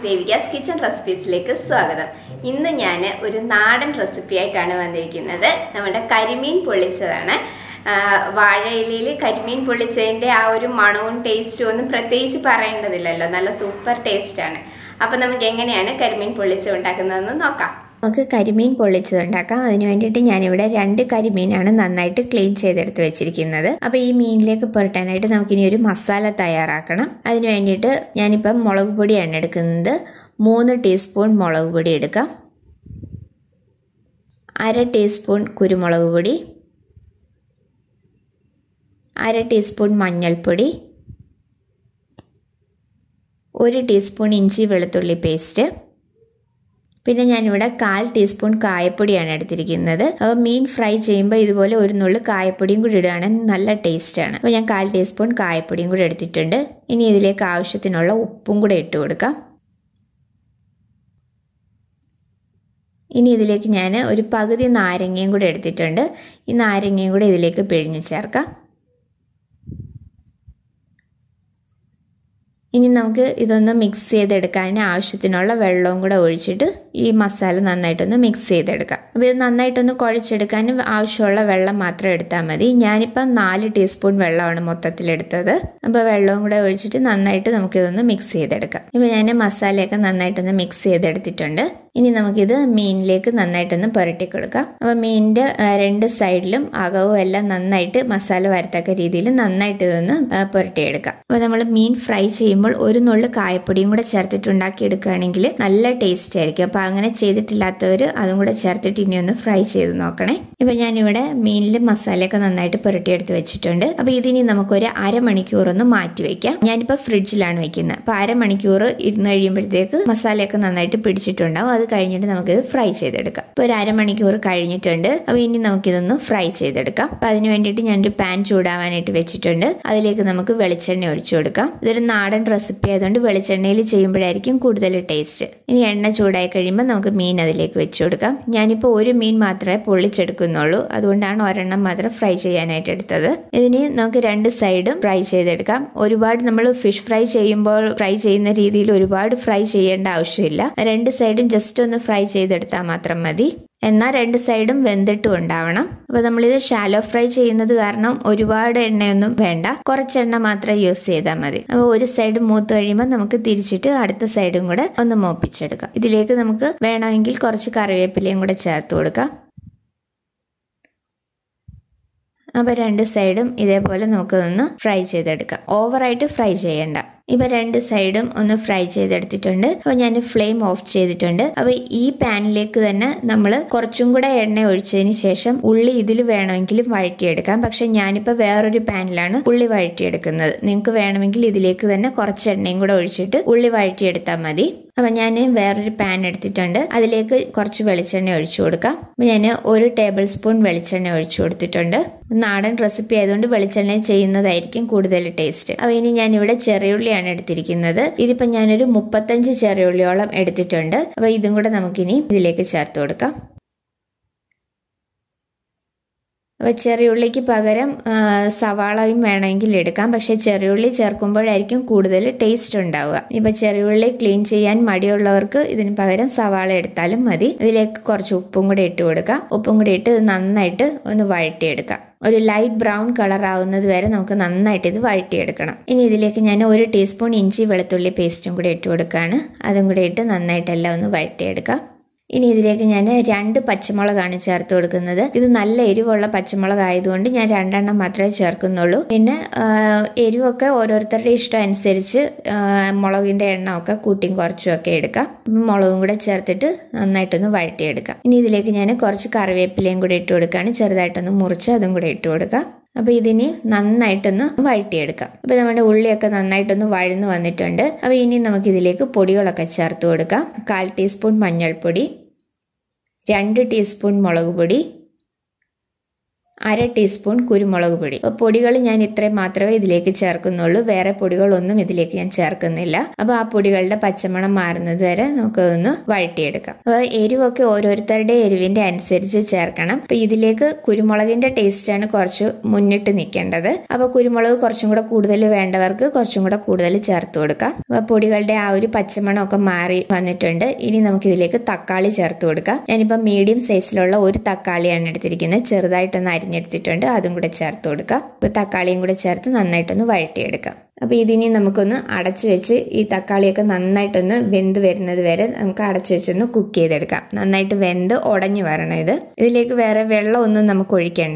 ദേവികാസ് kitchen റെസിപ്പീസിലേക്ക് സ്വാഗതം ഇന്ന് ഞാൻ ഒരു നാടൻ റെസിപ്പി ആയിട്ടാണ് വന്നിരിക്കുന്നത് നമ്മുടെ കരിമീൻ പൊള്ളിച്ചതാണ് ആ, വാഴയിലയിൽ കരിമീൻ പൊള്ളിച്ചതിൻ്റെ ആ ഒരു മണവും ടേസ്റ്റും ഒന്നും പ്രത്യേകിച്ച് പറയേണ്ടതില്ലല്ലോ നല്ല സൂപ്പർ ടേസ്റ്റാണ് അപ്പോൾ നമുക്ക് എങ്ങനെയാണ് കരിമീൻ പൊള്ളിച്ചത് ഉണ്ടാക്കുന്നതെന്ന് നോക്കാം നമുക്ക് കരിമീൻ പൊള്ളിച്ചത് ഉണ്ടാക്കാം അതിന് വേണ്ടിയിട്ട് ഞാനിവിടെ രണ്ട് കരിമീനാണ് നന്നായിട്ട് ക്ലീൻ ചെയ്തെടുത്ത് വെച്ചിരിക്കുന്നത് അപ്പോൾ ഈ മീനിലേക്ക് പുരട്ടാനായിട്ട് നമുക്കിനി ഒരു മസാല തയ്യാറാക്കണം അതിന് വേണ്ടിയിട്ട് ഞാനിപ്പം മുളക് പൊടിയാണ് എടുക്കുന്നത് മൂന്ന് ടീസ്പൂൺ മുളക് പൊടി എടുക്കാം അര ടീസ്പൂൺ കുരുമുളക് പൊടി അര ടീസ്പൂൺ മഞ്ഞൾപ്പൊടി ഒരു ടീസ്പൂൺ ഇഞ്ചി വെളുത്തുള്ളി പേസ്റ്റ് പിന്നെ ഞാനിവിടെ കാൽ ടീസ്പൂൺ കായപ്പൊടിയാണ് എടുത്തിരിക്കുന്നത് അപ്പോൾ മീൻ ഫ്രൈ ചെയ്യുമ്പോൾ ഇതുപോലെ ഒരു നുള്ളു കായപ്പൊടിയും കൂടി ഇടുകയാണെങ്കിൽ നല്ല ടേസ്റ്റാണ് അപ്പോൾ ഞാൻ കാൽ ടീസ്പൂൺ കായപ്പൊടിയും കൂടി എടുത്തിട്ടുണ്ട് ഇനി ഇതിലേക്ക് ആവശ്യത്തിനുള്ള ഉപ്പും കൂടെ ഇട്ട് കൊടുക്കാം ഇനി ഇതിലേക്ക് ഞാൻ ഒരു പകുതി നാരങ്ങയും കൂടെ എടുത്തിട്ടുണ്ട് ഈ നാരങ്ങയും കൂടെ ഇതിലേക്ക് പിഴിഞ്ഞ് ചേർക്കാം ഇനി നമുക്ക് ഇതൊന്ന് മിക്സ് ചെയ്തെടുക്കാൻ ആവശ്യത്തിനുള്ള വെള്ളവും കൂടെ ഒഴിച്ചിട്ട് ഈ മസാല നന്നായിട്ടൊന്ന് മിക്സ് ചെയ്തെടുക്കാം അപ്പോൾ ഇത് നന്നായിട്ടൊന്ന് കുഴച്ചെടുക്കാൻ ആവശ്യമുള്ള വെള്ളം മാത്രം എടുത്താൽ മതി ഞാനിപ്പം നാല് ടീസ്പൂൺ വെള്ളമാണ് മൊത്തത്തിലെടുത്തത് അപ്പോൾ വെള്ളവും കൂടെ ഒഴിച്ചിട്ട് നന്നായിട്ട് നമുക്കിതൊന്ന് മിക്സ് ചെയ്തെടുക്കാം ഇപ്പോൾ ഞാൻ മസാലയൊക്കെ നന്നായിട്ടൊന്ന് മിക്സ് ചെയ്തെടുത്തിട്ടുണ്ട് ഇനി നമുക്കിത് മീനിലേക്ക് നന്നായിട്ടൊന്ന് പുരട്ടി കൊടുക്കാം അപ്പോൾ മീനിൻ്റെ രണ്ട് സൈഡിലും അകവും എല്ലാം നന്നായിട്ട് മസാല വരത്തക്ക രീതിയിൽ നന്നായിട്ട് ഇതൊന്ന് പുരട്ടിയെടുക്കാം അപ്പോൾ നമ്മൾ മീൻ ഫ്രൈ ചെയ്യുമ്പോൾ ഒരു നുള്ളു കായപ്പൊടിയും കൂടെ ചേർത്തിട്ട് ഉണ്ടാക്കി എടുക്കുകയാണെങ്കിൽ നല്ല ടേസ്റ്റ് ആയിരിക്കും അപ്പോൾ അങ്ങനെ ചെയ്തിട്ടില്ലാത്തവർ അതും കൂടെ ചേർത്തിട്ട് ഇനി ഒന്ന് ഫ്രൈ ചെയ്ത് നോക്കണേ ഇപ്പോൾ ഞാനിവിടെ മീനിൽ മസാലയൊക്കെ നന്നായിട്ട് പുരട്ടിയെടുത്ത് വെച്ചിട്ടുണ്ട് അപ്പോൾ ഇതിനി നമുക്കൊരു അരമണിക്കൂർ ഒന്ന് മാറ്റി വെക്കാം ഞാനിപ്പോൾ ഫ്രിഡ്ജിലാണ് വെക്കുന്നത് അപ്പോൾ അരമണിക്കൂർ ഇരുന്ന് കഴിയുമ്പോഴത്തേക്ക് മസാലയൊക്കെ നന്നായിട്ട് പിടിച്ചിട്ടുണ്ടാവും അത് കഴിഞ്ഞിട്ട് നമുക്കിത് ഫ്രൈ ചെയ്തെടുക്കാം ഇപ്പോൾ ഒരു അരമണിക്കൂർ കഴിഞ്ഞിട്ടുണ്ട് അപ്പോൾ ഇനി നമുക്കിതൊന്ന് ഫ്രൈ ചെയ്തെടുക്കാം അപ്പോൾ അതിന് വേണ്ടിയിട്ട് ഞാനൊരു പാൻ ചൂടാവാനായിട്ട് വെച്ചിട്ടുണ്ട് അതിലേക്ക് നമുക്ക് വെളിച്ചെണ്ണ ഒഴിച്ചു കൊടുക്കാം ഇതൊരു നാടൻ റെസിപ്പി ആയതുകൊണ്ട് വെളിച്ചെണ്ണയിൽ ചെയ്യുമ്പോഴായിരിക്കും കൂടുതൽ ടേസ്റ്റ് ഇനി എണ്ണ ചൂടായി കഴിയുമ്പോൾ നമുക്ക് മീൻ അതിലേക്ക് വെച്ചു കൊടുക്കാം ഞാനിപ്പോൾ ഒരു മീൻ മാത്രമേ പൊള്ളിച്ചെടുക്കുന്നുള്ളൂ അതുകൊണ്ടാണ് ഒരെണ്ണം മാത്രം ഫ്രൈ ചെയ്യാനായിട്ട് എടുത്തത് ഇതിന് നമുക്ക് രണ്ട് സൈഡും ഫ്രൈ ചെയ്തെടുക്കാം ഒരുപാട് നമ്മൾ ഫിഷ് ഫ്രൈ ചെയ്യുമ്പോൾ ഫ്രൈ ചെയ്യുന്ന രീതിയിൽ ഒരുപാട് ഫ്രൈ ചെയ്യേണ്ട ആവശ്യമില്ല രണ്ട് സൈഡും ജസ്റ്റ് ഒന്ന് ഫ്രൈ ചെയ്തെടുത്താൽ മാത്രം മതി എന്നാൽ രണ്ട് സൈഡും വെന്തിട്ടും ഉണ്ടാവണം അപ്പോൾ നമ്മളിത് ഷാലോ ഫ്രൈ ചെയ്യുന്നത് കാരണം ഒരുപാട് എണ്ണയൊന്നും വേണ്ട കുറച്ച് എണ്ണ മാത്രം യൂസ് ചെയ്താൽ മതി അപ്പോൾ ഒരു സൈഡ് മൂത്ത് കഴിയുമ്പോൾ നമുക്ക് തിരിച്ചിട്ട് അടുത്ത സൈഡും കൂടെ ഒന്ന് മൂപ്പിച്ചെടുക്കാം ഇതിലേക്ക് നമുക്ക് വേണമെങ്കിൽ കുറച്ച് കറിവേപ്പിലയും കൂടെ ചേർത്ത് കൊടുക്കാം അപ്പോൾ രണ്ട് സൈഡും ഇതേപോലെ നമുക്കതൊന്ന് ഫ്രൈ ചെയ്തെടുക്കാം ഓവറായിട്ട് ഫ്രൈ ചെയ്യണ്ട ഇപ്പം രണ്ട് സൈഡും ഒന്ന് ഫ്രൈ ചെയ്തെടുത്തിട്ടുണ്ട് അപ്പോൾ ഞാൻ ഫ്ലെയിം ഓഫ് ചെയ്തിട്ടുണ്ട് അപ്പോൾ ഈ പാനിലേക്ക് തന്നെ നമ്മൾ കുറച്ചും കൂടെ എണ്ണ ഒഴിച്ചതിന് ശേഷം ഉള്ളി ഇതിൽ വേണമെങ്കിലും വഴറ്റിയെടുക്കാം പക്ഷെ ഞാനിപ്പോൾ വേറൊരു പാനിലാണ് ഉള്ളി വഴറ്റിയെടുക്കുന്നത് നിങ്ങൾക്ക് വേണമെങ്കിൽ ഇതിലേക്ക് തന്നെ കുറച്ച് എണ്ണയും കൂടെ ഒഴിച്ചിട്ട് ഉള്ളി വഴറ്റിയെടുത്താൽ മതി അപ്പം ഞാൻ വേറൊരു പാൻ എടുത്തിട്ടുണ്ട് അതിലേക്ക് കുറച്ച് വെളിച്ചെണ്ണ ഒഴിച്ചു കൊടുക്കാം അപ്പം ഞാൻ ഒരു ടേബിൾ സ്പൂൺ വെളിച്ചെണ്ണ ഒഴിച്ചു കൊടുത്തിട്ടുണ്ട് നാടൻ റെസിപ്പി ആയതുകൊണ്ട് വെളിച്ചെണ്ണ ചെയ്യുന്നതായിരിക്കും കൂടുതൽ ടേസ്റ്റ് അപ്പോൾ ഇനി ഞാനിവിടെ ചെറിയുള്ളിയാണ് എടുത്തിരിക്കുന്നത് ഇതിപ്പോൾ ഞാനൊരു മുപ്പത്തഞ്ച് ചെറിയുള്ളിയോളം എടുത്തിട്ടുണ്ട് അപ്പോൾ ഇതും കൂടെ നമുക്കിനി ഇതിലേക്ക് ചേർത്ത് കൊടുക്കാം അപ്പോൾ ചെറിയുള്ളിക്ക് പകരം സവാളയും വേണമെങ്കിൽ എടുക്കാം പക്ഷേ ചെറിയുള്ളി ചേർക്കുമ്പോഴായിരിക്കും കൂടുതൽ ടേസ്റ്റ് ഉണ്ടാവുക ഇപ്പോൾ ചെറിയുള്ളി ക്ലീൻ ചെയ്യാൻ മടിയുള്ളവർക്ക് ഇതിന് പകരം സവാള എടുത്താലും മതി ഇതിലേക്ക് കുറച്ച് ഉപ്പും കൂടെ ഇട്ട് കൊടുക്കാം ഉപ്പും കൂടെ ഇട്ട് നന്നായിട്ട് ഒന്ന് വഴറ്റിയെടുക്കാം ഒരു ലൈറ്റ് ബ്രൗൺ കളർ ആവുന്നത് വരെ നമുക്ക് നന്നായിട്ട് ഇത് വഴറ്റിയെടുക്കണം ഇനി ഇതിലേക്ക് ഞാൻ ഒരു ടീസ്പൂൺ ഇഞ്ചി വെളുത്തുള്ളി പേസ്റ്റും കൂടെ ഇട്ട് കൊടുക്കുകയാണ് അതും കൂടെ ഇട്ട് നന്നായിട്ടെല്ലാം ഒന്ന് വഴറ്റിയെടുക്കാം ഇനി ഇതിലേക്ക് ഞാൻ രണ്ട് പച്ചമുളകാണ് ചേർത്ത് കൊടുക്കുന്നത് ഇത് നല്ല എരിവുള്ള പച്ചമുളക് ആയതുകൊണ്ട് ഞാൻ രണ്ടെണ്ണം മാത്രമേ ചേർക്കുന്നുള്ളൂ പിന്നെ എരിവൊക്കെ ഓരോരുത്തരുടെ ഇഷ്ടം അനുസരിച്ച് മുളകിൻ്റെ എണ്ണമൊക്കെ കൂട്ടിയും കുറച്ചും ഒക്കെ എടുക്കാം മുളകും കൂടെ ചേർത്തിട്ട് നന്നായിട്ടൊന്ന് വഴറ്റിയെടുക്കാം ഇനി ഇതിലേക്ക് ഞാൻ കുറച്ച് കറിവേപ്പിലയും കൂടെ ഇട്ട് കൊടുക്കുകയാണ് ചെറുതായിട്ടൊന്ന് മുറിച്ച് അതും കൂടെ ഇട്ട് കൊടുക്കാം അപ്പോൾ ഇതിനി നന്നായിട്ടൊന്ന് വഴറ്റിയെടുക്കാം അപ്പോൾ നമ്മുടെ ഉള്ളിയൊക്കെ നന്നായിട്ടൊന്ന് വഴന്ന് വന്നിട്ടുണ്ട് അപ്പോൾ ഇനി നമുക്കിതിലേക്ക് പൊടികളൊക്കെ ചേർത്ത് കൊടുക്കാം കാൽ ടീസ്പൂൺ മഞ്ഞൾപ്പൊടി രണ്ട് ടീസ്പൂൺ മുളക് പൊടി അര ടീസ്പൂൺ കുരുമുളക് പൊടി അപ്പോൾ പൊടികൾ ഞാൻ ഇത്രയും മാത്രമേ ഇതിലേക്ക് ചേർക്കുന്നുള്ളൂ വേറെ പൊടികളൊന്നും ഇതിലേക്ക് ഞാൻ ചേർക്കുന്നില്ല അപ്പോൾ ആ പൊടികളുടെ പച്ചമണം മാറുന്നത് വരെ നമുക്കതൊന്ന് വഴറ്റിയെടുക്കാം അപ്പോൾ എരിവൊക്കെ ഓരോരുത്തരുടെ എരിവിന്റെ അനുസരിച്ച് ചേർക്കണം അപ്പോൾ ഇതിലേക്ക് കുരുമുളകിന്റെ ടേസ്റ്റാണ് കുറച്ച് മുന്നിട്ട് നിൽക്കേണ്ടത് അപ്പോൾ കുരുമുളക് കുറച്ചും കൂടെ കൂടുതൽ വേണ്ടവർക്ക് കുറച്ചും കൂടെ കൂടുതൽ ചേർത്ത് കൊടുക്കാം അപ്പോൾ പൊടികളുടെ ആ ഒരു പച്ചമണമൊക്കെ മാറി വന്നിട്ടുണ്ട് ഇനി നമുക്ക് ഇതിലേക്ക് തക്കാളി ചേർത്ത് കൊടുക്കാം ഞാനിപ്പോൾ മീഡിയം സൈസിലുള്ള ഒരു തക്കാളിയാണ് എടുത്തിരിക്കുന്നത് ചെറുതായിട്ടൊന്ന് അരിഞ്ഞെടുത്തിട്ടുണ്ട് അതും കൂടെ ചേർത്ത് കൊടുക്കാം അപ്പോൾ തക്കാളിയും കൂടെ ചേർത്ത് നന്നായിട്ടൊന്ന് വഴറ്റിയെടുക്കാം അപ്പോൾ ഇതിനി നമുക്കൊന്ന് അടച്ചു വെച്ച് ഈ തക്കാളിയൊക്കെ നന്നായിട്ടൊന്ന് വെന്ത് വരുന്നത് വരെ നമുക്ക് അടച്ചു വെച്ചൊന്ന് കുക്ക് ചെയ്തെടുക്കാം നന്നായിട്ട് വെന്ത് ഉടഞ്ഞു വരണം ഇത് ഇതിലേക്ക് വേറെ വെള്ളമൊന്നും നമുക്ക് ഒഴിക്കേണ്ട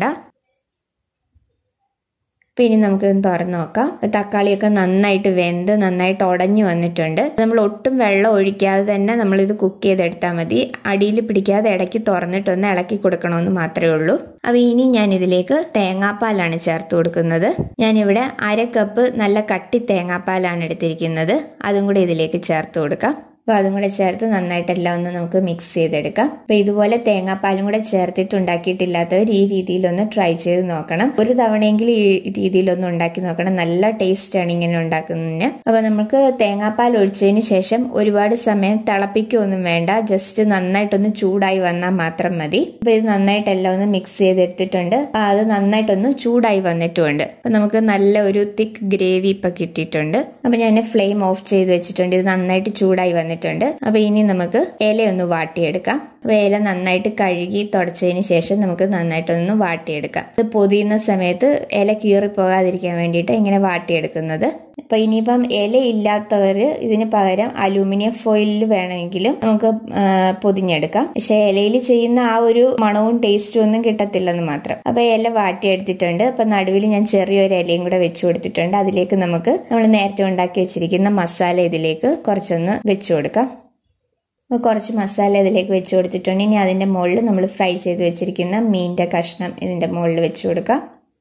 അപ്പോൾ ഇനി നമുക്ക് തുറന്ന് നോക്കാം തക്കാളിയൊക്കെ നന്നായിട്ട് വെന്ത് നന്നായിട്ട് ഉടഞ്ഞു വന്നിട്ടുണ്ട് നമ്മൾ ഒട്ടും വെള്ളം ഒഴിക്കാതെ തന്നെ നമ്മളിത് കുക്ക് ചെയ്തെടുത്താൽ മതി അടിയിൽ പിടിക്കാതെ ഇടയ്ക്ക് തുറന്നിട്ടൊന്ന് ഇളക്കി കൊടുക്കണമെന്ന് മാത്രമേ ഉള്ളൂ അപ്പോൾ ഇനി ഞാൻ ഇതിലേക്ക് തേങ്ങാപ്പാലാണ് ചേർത്ത് കൊടുക്കുന്നത് ഞാനിവിടെ അര കപ്പ് നല്ല കട്ടി തേങ്ങാപ്പാലാണ് എടുത്തിരിക്കുന്നത് അതും കൂടി ഇതിലേക്ക് ചേർത്ത് കൊടുക്കാം അപ്പോൾ അതും കൂടെ ചേർത്ത് നന്നായിട്ടെല്ലാം ഒന്ന് നമുക്ക് മിക്സ് ചെയ്തെടുക്കാം അപ്പോൾ ഇതുപോലെ തേങ്ങാപ്പാലും കൂടെ ചേർത്തിട്ട് ഉണ്ടാക്കിയിട്ടില്ലാത്തവർ ഈ രീതിയിലൊന്ന് ട്രൈ ചെയ്ത് നോക്കണം ഒരു തവണയെങ്കിലും ഈ രീതിയിലൊന്ന് ഉണ്ടാക്കി നോക്കണം നല്ല ടേസ്റ്റാണ് ഇങ്ങനെ ഉണ്ടാക്കുന്നതിന് അപ്പോൾ നമുക്ക് തേങ്ങാപ്പാൽ ഒഴിച്ചതിന് ശേഷം ഒരുപാട് സമയം തിളപ്പിക്കുകയൊന്നും വേണ്ട ജസ്റ്റ് നന്നായിട്ടൊന്ന് ചൂടായി വന്നാൽ മാത്രം മതി അപ്പോൾ ഇത് നന്നായിട്ടെല്ലാം ഒന്ന് മിക്സ് ചെയ്തെടുത്തിട്ടുണ്ട് അത് നന്നായിട്ടൊന്ന് ചൂടായി വന്നിട്ടുമുണ്ട് അപ്പോൾ നമുക്ക് നല്ല ഒരു തിക്ക് ഗ്രേവി ഇപ്പം കിട്ടിയിട്ടുണ്ട് അപ്പോൾ ഞാൻ ഫ്ലെയിം ഓഫ് ചെയ്ത് വെച്ചിട്ടുണ്ട് ഇത് നന്നായിട്ട് ചൂടായി വന്നിട്ടുണ്ട് അപ്പോൾ ഇനി നമുക്ക് ഇലയൊന്ന് വാട്ടിയെടുക്കാം അപ്പോൾ ഇല നന്നായിട്ട് കഴുകി തുടച്ചതിന് ശേഷം നമുക്ക് നന്നായിട്ടൊന്ന് വാട്ടിയെടുക്കാം ഇത് പൊതിയുന്ന സമയത്ത് ഇല കീറിപ്പോകാതിരിക്കാൻ വേണ്ടിയിട്ട് ഇങ്ങനെ വാട്ടിയെടുക്കുന്നത് അപ്പോൾ ഇനിയിപ്പം ഇല ഇല്ലാത്തവർ ഇതിന് പകരം അലൂമിനിയം ഫോയിലിൽ വേണമെങ്കിലും നമുക്ക് പൊതിഞ്ഞെടുക്കാം പക്ഷേ ഇലയിൽ ചെയ്യുന്ന ആ ഒരു മണവും ടേസ്റ്റും ഒന്നും കിട്ടത്തില്ലെന്ന് മാത്രം അപ്പോൾ ഇല വാട്ടിയെടുത്തിട്ടുണ്ട് അപ്പോൾ നടുവിൽ ഞാൻ ചെറിയൊരു ഇലയും കൂടെ വെച്ചു കൊടുത്തിട്ടുണ്ട് അതിലേക്ക് നമുക്ക് നമ്മൾ നേരത്തെ ഉണ്ടാക്കി വെച്ചിരിക്കുന്ന മസാല ഇതിലേക്ക് കുറച്ചൊന്ന് വെച്ചു കൊടുക്കാം അപ്പോൾ കുറച്ച് മസാല ഇതിലേക്ക് വെച്ച് കൊടുത്തിട്ടുണ്ട് ഇനി അതിൻ്റെ മുകളിൽ നമ്മൾ ഫ്രൈ ചെയ്ത് വെച്ചിരിക്കുന്ന മീനിൻ്റെ കഷ്ണം ഇതിൻ്റെ മുകളിൽ വെച്ച് കൊടുക്കാം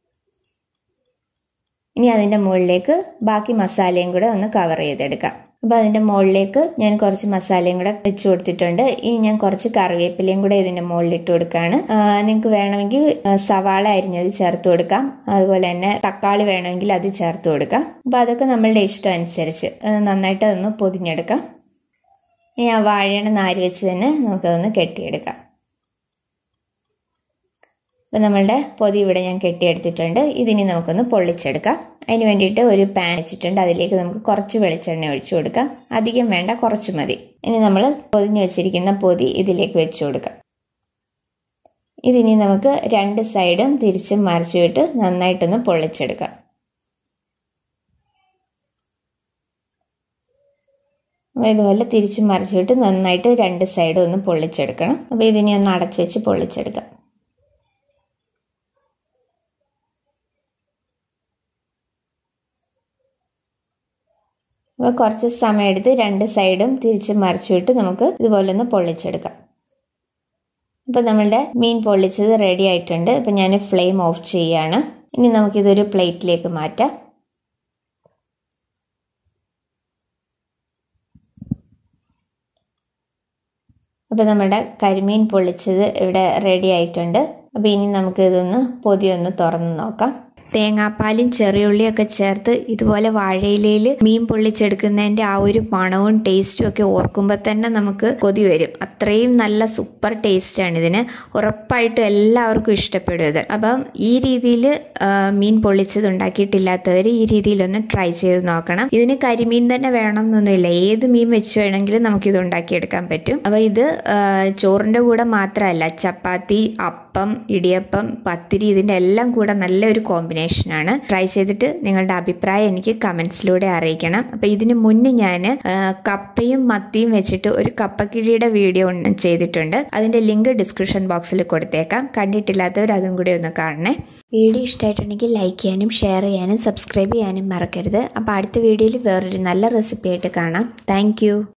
ഇനി അതിൻ്റെ മുകളിലേക്ക് ബാക്കി മസാലയും കൂടെ ഒന്ന് കവർ ചെയ്തെടുക്കാം അപ്പോൾ അതിൻ്റെ മുകളിലേക്ക് ഞാൻ കുറച്ച് മസാലയും കൂടെ വെച്ച് കൊടുത്തിട്ടുണ്ട് ഇനി ഞാൻ കുറച്ച് കറിവേപ്പിലയും കൂടെ ഇതിൻ്റെ മുകളിൽ ഇട്ട് കൊടുക്കുകയാണ് നിങ്ങൾക്ക് വേണമെങ്കിൽ സവാള അരിഞ്ഞത് ചേർത്ത് കൊടുക്കാം അതുപോലെ തന്നെ തക്കാളി വേണമെങ്കിൽ അത് ചേർത്ത് കൊടുക്കാം അപ്പോൾ അതൊക്കെ നമ്മളുടെ ഇഷ്ടം അനുസരിച്ച് നന്നായിട്ട് അതൊന്ന് പൊതിഞ്ഞെടുക്കാം ഇനി ആ വാഴയുടെ നാര് വെച്ച് തന്നെ നമുക്കതൊന്ന് കെട്ടിയെടുക്കാം അപ്പം നമ്മളുടെ പൊതി ഇവിടെ ഞാൻ കെട്ടിയെടുത്തിട്ടുണ്ട് ഇതിനി നമുക്കൊന്ന് പൊള്ളിച്ചെടുക്കാം അതിന് വേണ്ടിയിട്ട് ഒരു പാൻ വെച്ചിട്ടുണ്ട് അതിലേക്ക് നമുക്ക് കുറച്ച് വെളിച്ചെണ്ണ ഒഴിച്ചു കൊടുക്കാം അധികം വേണ്ട കുറച്ച് മതി ഇനി നമ്മൾ പൊതിഞ്ഞ് വെച്ചിരിക്കുന്ന പൊതി ഇതിലേക്ക് വെച്ചു കൊടുക്കാം ഇതിനി നമുക്ക് രണ്ട് സൈഡും തിരിച്ചും മറിച്ചുവിട്ട് നന്നായിട്ടൊന്ന് പൊള്ളിച്ചെടുക്കാം അപ്പോൾ ഇതുപോലെ തിരിച്ചു മറിച്ചിട്ട് നന്നായിട്ട് രണ്ട് സൈഡും ഒന്ന് പൊള്ളിച്ചെടുക്കണം അപ്പോൾ ഇതിനെ ഒന്ന് അടച്ചു വെച്ച് പൊള്ളിച്ചെടുക്കാം അപ്പോൾ കുറച്ച് സമയം എടുത്ത് രണ്ട് സൈഡും തിരിച്ച് മറിച്ചുവിട്ട് നമുക്ക് ഇതുപോലെ ഒന്ന് പൊള്ളിച്ചെടുക്കാം ഇപ്പോൾ നമ്മളുടെ മീൻ പൊള്ളിച്ചത് റെഡി ആയിട്ടുണ്ട് ഇപ്പം ഞാൻ ഫ്ലെയിം ഓഫ് ചെയ്യാണ് ഇനി നമുക്കിതൊരു പ്ലേറ്റിലേക്ക് മാറ്റാം അപ്പോൾ നമ്മുടെ കരിമീൻ പൊള്ളിച്ചത് ഇവിടെ റെഡി ആയിട്ടുണ്ട് അപ്പോൾ ഇനി നമുക്ക് ഇതൊന്ന് പൊതിയൊന്ന് തുറന്ന് നോക്കാം തേങ്ങാപ്പാലും ചെറിയുള്ളിയൊക്കെ ചേർത്ത് ഇതുപോലെ വാഴയിലയിൽ മീൻ പൊള്ളിച്ചെടുക്കുന്നതിൻ്റെ ആ ഒരു മണവും ടേസ്റ്റും ഒക്കെ ഓർക്കുമ്പോൾ തന്നെ നമുക്ക് കൊതി വരും അത്രയും നല്ല സൂപ്പർ ടേസ്റ്റാണ് ഇതിന് ഉറപ്പായിട്ടും എല്ലാവർക്കും ഇഷ്ടപ്പെടും ഇത് അപ്പം ഈ രീതിയിൽ മീൻ പൊള്ളിച്ചത് ഉണ്ടാക്കിയിട്ടില്ലാത്തവർ ഈ രീതിയിലൊന്ന് ട്രൈ ചെയ്ത് നോക്കണം ഇതിന് കരിമീൻ തന്നെ വേണം എന്നൊന്നുമില്ല ഏത് മീൻ വെച്ച് വേണമെങ്കിലും നമുക്കിത് ഉണ്ടാക്കിയെടുക്കാൻ പറ്റും അപ്പോൾ ഇത് ചോറിൻ്റെ കൂടെ മാത്രമല്ല ചപ്പാത്തി അപ്പം ഇടിയപ്പം പത്തിരി ഇതിൻ്റെ എല്ലാം കൂടെ നല്ലൊരു കോമ്പിനേഷനാണ് ട്രൈ ചെയ്തിട്ട് നിങ്ങളുടെ അഭിപ്രായം എനിക്ക് കമൻസിലൂടെ അറിയിക്കണം അപ്പോൾ ഇതിന് മുന്നേ ഞാൻ കപ്പയും മത്തിയും വെച്ചിട്ട് ഒരു കപ്പക്കിഴിയുടെ വീഡിയോ ചെയ്തിട്ടുണ്ട് അതിൻ്റെ ലിങ്ക് ഡിസ്ക്രിപ്ഷൻ ബോക്സിൽ കൊടുത്തേക്കാം കണ്ടിട്ടില്ലാത്തവർ അതും കൂടി ഒന്ന് കാണണേ വീഡിയോ ഇഷ്ടമായിട്ടുണ്ടെങ്കിൽ ലൈക്ക് ചെയ്യാനും ഷെയർ ചെയ്യാനും സബ്സ്ക്രൈബ് ചെയ്യാനും മറക്കരുത് അപ്പോൾ അടുത്ത വീഡിയോയിൽ വേറൊരു നല്ല റെസിപ്പി ആയിട്ട് കാണാം താങ്ക്